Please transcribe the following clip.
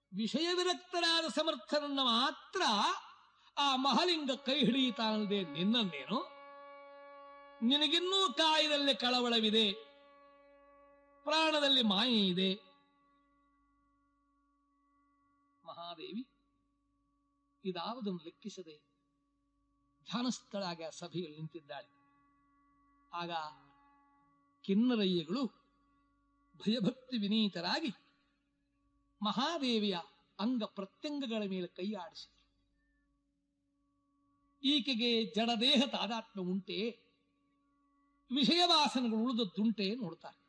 ವಿಷಯ ವಿರಕ್ತರಾದ ಸಮರ್ಥನನ್ನ ಮಾತ್ರ ಆ ಮಹಲಿಂಗ ಕೈ ಹಿಡಿಯುತ್ತಾನಲ್ಲದೆ ನಿನ್ನನ್ನೇನು ನಿನಗಿನ್ನೂ ಕಾಯದಲ್ಲಿ ಕಳವಳವಿದೆ ಪ್ರಾಣದಲ್ಲಿ ಮಾಯೆ ಇದೆ ಮಹಾದೇವಿ ಇದಾವುದನ್ನು ಲೆಕ್ಕಿಸದೆ ಧ್ಯಾನಸ್ಥಳಾಗಿ ಆ ಸಭೆಯಲ್ಲಿ ನಿಂತಿದ್ದಾಳೆ ಆಗ ಕಿನ್ನರಯ್ಯಗಳು ಭಯಭಕ್ತಿ ವಿನೀತರಾಗಿ ಮಹಾದೇವಿಯ ಅಂಗ ಪ್ರತ್ಯಂಗಗಳ ಮೇಲೆ ಕೈ ಆಡಿಸಿದರು ಈಕೆಗೆ ಜಡದೇಹ ತಾದಾತ್ಮ್ಯ ಉಂಟೆ ವಿಷಯ ವಾಸನೆಗಳು ಉಳಿದದ್ದುಂಟೆ ನೋಡ್ತಾರೆ